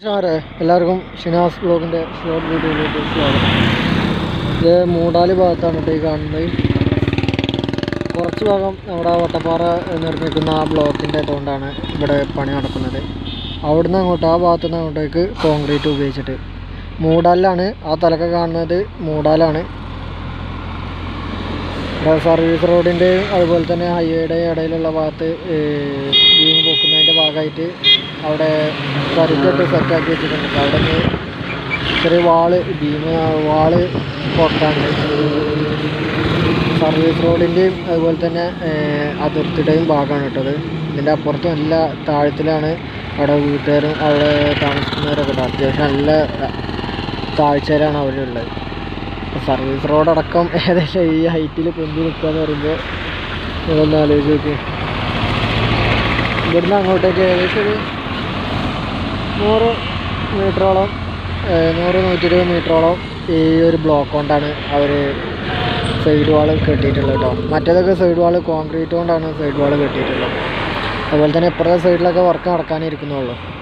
ഷാരെ എല്ലാവർക്കും ഷിനാസ് ബ്ലോഗിൻ്റെ ഷോർട്ട് വീഡിയോയിലേക്ക് സ്വാഗതം ഇത് മൂടാല് ഭാഗത്താണ് കേട്ടോ ഈ കാണുന്നത് കുറച്ച് ഭാഗം നമ്മുടെ വട്ടപ്പാറ നിർമ്മിക്കുന്ന ആ ബ്ലോക്കിൻ്റെ അതുകൊണ്ടാണ് ഇവിടെ പണി നടക്കുന്നത് അവിടുന്ന് അങ്ങോട്ട് ആ ഭാഗത്തു നിന്ന് അങ്ങോട്ടേക്ക് കോൺക്രീറ്റ് ഉപയോഗിച്ചിട്ട് മൂടാലിലാണ് ആ തലക്ക കാണുന്നത് മൂടാലാണ് ഇവിടെ സർവീസ് റോഡിൻ്റെയും അതുപോലെ തന്നെ ഹൈവേയുടെയും ഇടയിലുള്ള ഭാഗത്ത് ബീം പൊക്കുന്നതിൻ്റെ ഭാഗമായിട്ട് അവിടെ കരുത്തിട്ട് സെറ്റാക്കി വെച്ചിട്ടുണ്ട് അവിടെ നിന്ന് ചെറിയ വാള് ബീം വാള് പുറത്താണ് സർവീസ് റോഡിൻ്റെയും അതുപോലെ തന്നെ ഏഹ്, അതിർത്തിയുടെയും ഭാഗമാണ് കേട്ടത് ഇതിൻ്റെ അപ്പുറത്ത് നല്ല താഴത്തിലാണ് അവിടെ വീട്ടുകാരും അവിടെ താമസിക്കുന്നവരൊക്കെ കേട്ടോ അത്യാവശ്യം നല്ല താഴ്ചയിലാണ് അവരുള്ളത് സർവീസ് റോഡ് അടക്കം ഏകദേശം ഈ ഹൈറ്റിൽ പൊന്തി നിൽക്കുക എന്ന് പറയുമ്പോൾ നിങ്ങളൊന്ന് ആലോചിച്ച് നോക്കി ഇവിടുന്ന് അങ്ങോട്ടേക്ക് ഏകദേശം ഒരു നൂറ് മീറ്ററോളം ഏഹ് നൂറ് നൂറ്റി ഇരുപത് മീറ്ററോളം ഈ ഒരു ബ്ലോക്ക് കൊണ്ടാണ് അവർ സൈഡ് വാൾ കെട്ടിയിട്ടുള്ളത് കേട്ടോ മറ്റേതൊക്കെ സൈഡ് വാൾ കോൺക്രീറ്റ് കൊണ്ടാണ് സൈഡ് വാൾ കെട്ടിയിട്ടുള്ളത് അതുപോലെ തന്നെ ഇപ്പുറത്തെ സൈഡിലൊക്കെ വർക്ക് നടക്കാനേ ഇരിക്കുന്നുള്ളൂ